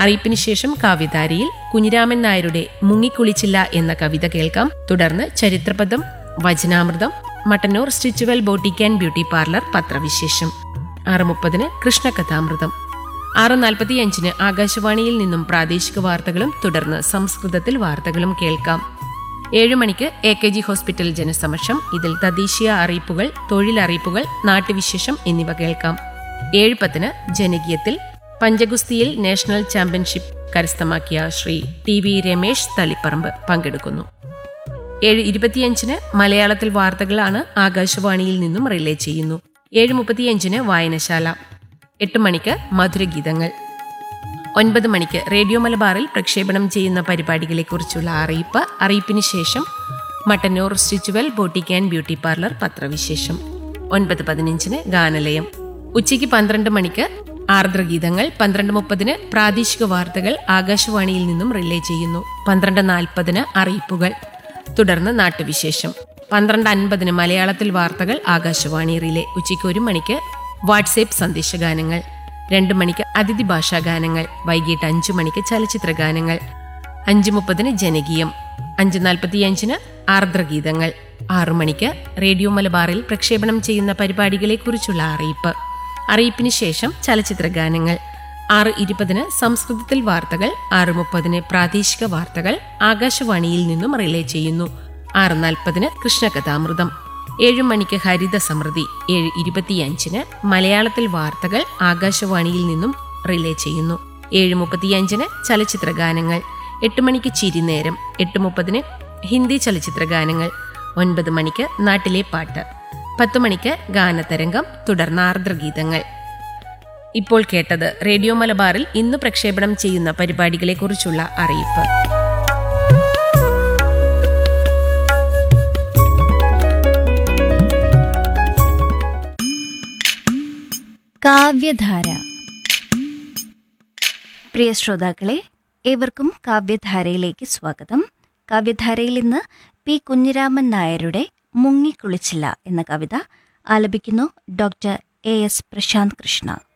അറിയിപ്പിന് ശേഷം കാവ്യധാരയിൽ കുഞ്ഞിരാമൻ നായരുടെ മുങ്ങിക്കുളിച്ചില്ല എന്ന കവിത കേൾക്കാം തുടർന്ന് ചരിത്രപദം വചനാമൃതം Mattannur Stitchual boutique and beauty parlour പത്രവിശേഷം ആറ് മുപ്പതിന് കൃഷ്ണകഥാമൃതം ആറ് നാൽപ്പത്തിയഞ്ചിന് ആകാശവാണിയിൽ നിന്നും പ്രാദേശിക വാർത്തകളും തുടർന്ന് സംസ്കൃതത്തിൽ വാർത്തകളും കേൾക്കാം ഏഴു മണിക്ക് എ കെ ജി ഹോസ്പിറ്റൽ ജനസമക്ഷം ഇതിൽ തദ്ദേശീയ അറിയിപ്പുകൾ തൊഴിലറിയിപ്പുകൾ നാട്ടുവിശേഷം എന്നിവ കേൾക്കാം ഏഴ് പത്തിന് ജനകീയത്തിൽ പഞ്ചഗുസ്തിയിൽ നാഷണൽ ചാമ്പ്യൻഷിപ്പ് കരസ്ഥമാക്കിയ ശ്രീ ടി വി രമേശ് തളിപ്പറമ്പ് പങ്കെടുക്കുന്നു ഏഴ് ഇരുപത്തിയഞ്ചിന് മലയാളത്തിൽ വാർത്തകളാണ് ആകാശവാണിയിൽ നിന്നും റിലേ ചെയ്യുന്നു ഏഴ് മുപ്പത്തിയഞ്ചിന് വായനശാല എട്ട് മണിക്ക് മധുരഗീതങ്ങൾ ഒൻപത് മണിക്ക് റേഡിയോ മലബാറിൽ പ്രക്ഷേപണം ചെയ്യുന്ന പരിപാടികളെക്കുറിച്ചുള്ള അറിയിപ്പ് അറിയിപ്പിന് ശേഷം Mattannur Stitchual boutique and beauty parlour പത്രവിശേഷം ഒൻപത് പതിനഞ്ചിന് ഗാനലയം ഉച്ചയ്ക്ക് പന്ത്രണ്ട് മണിക്ക് ആർദ്രഗീതങ്ങൾ പന്ത്രണ്ട് മുപ്പതിന് പ്രാദേശിക വാർത്തകൾ ആകാശവാണിയിൽ നിന്നും റിലേ ചെയ്യുന്നു പന്ത്രണ്ട് നാൽപ്പതിന് അറിയിപ്പുകൾ തുടർന്ന് നാട്ടുവിശേഷം പന്ത്രണ്ട് അൻപതിന് മലയാളത്തിൽ വാർത്തകൾ ആകാശവാണി റിലേ ഉച്ചയ്ക്ക് ഒരു മണിക്ക് വാട്സേപ്പ് സന്ദേശഗാനങ്ങൾ രണ്ട് മണിക്ക് അതിഥി ഭാഷാ ഗാനങ്ങൾ വൈകിട്ട് അഞ്ചു മണിക്ക് ചലച്ചിത്ര ഗാനങ്ങൾ അഞ്ചു മുപ്പതിന് ജനകീയം അഞ്ച് നാൽപ്പത്തിയഞ്ചിന് ആർദ്രഗീതങ്ങൾ ആറു മണിക്ക് റേഡിയോ മലബാറിൽ പ്രക്ഷേപണം ചെയ്യുന്ന പരിപാടികളെക്കുറിച്ചുള്ള അറിയിപ്പ് അറിയിപ്പിന് ശേഷം ചലച്ചിത്ര ഗാനങ്ങൾ ആറ് ഇരുപതിന് സംസ്കൃതത്തിൽ വാർത്തകൾ ആറ് മുപ്പതിന് പ്രാദേശിക വാർത്തകൾ ആകാശവാണിയിൽ നിന്നും റിലേ ചെയ്യുന്നു ആറ് നാൽപ്പതിന് കൃഷ്ണകഥാമൃതം ഏഴ് മണിക്ക് ഹരിത സമൃദ്ധി ഏഴ് ഇരുപത്തിയഞ്ചിന് മലയാളത്തിൽ വാർത്തകൾ ആകാശവാണിയിൽ നിന്നും റിലേ ചെയ്യുന്നു ഏഴ് മുപ്പത്തിയഞ്ചിന് ചലച്ചിത്ര ഗാനങ്ങൾ എട്ട് മണിക്ക് ചിരിനേരം എട്ട് മുപ്പതിന് ഹിന്ദി ചലച്ചിത്ര ഗാനങ്ങൾ ഒൻപത് മണിക്ക് നാട്ടിലെ പാട്ട് പത്ത് മണിക്ക് ഗാനതരംഗം തുടർന്ന് ആർദ്രഗീതങ്ങൾ ഇപ്പോൾ കേട്ടത് റേഡിയോ മലബാറിൽ ഇന്ന് പ്രക്ഷേപണം ചെയ്യുന്ന പരിപാടികളെക്കുറിച്ചുള്ള അറിയിപ്പ് കാവ്യധാര പ്രിയ ശ്രോതാക്കളെ ഏവർക്കും കാവ്യധാരയിലേക്ക് സ്വാഗതം കാവ്യധാരയിൽ ഇന്ന് പി കുഞ്ഞിരാമൻ നായരുടെ മുങ്ങിക്കുളിച്ചില്ല എന്ന കവിത ആലപിക്കുന്നു doctor A S Prashanth Krishna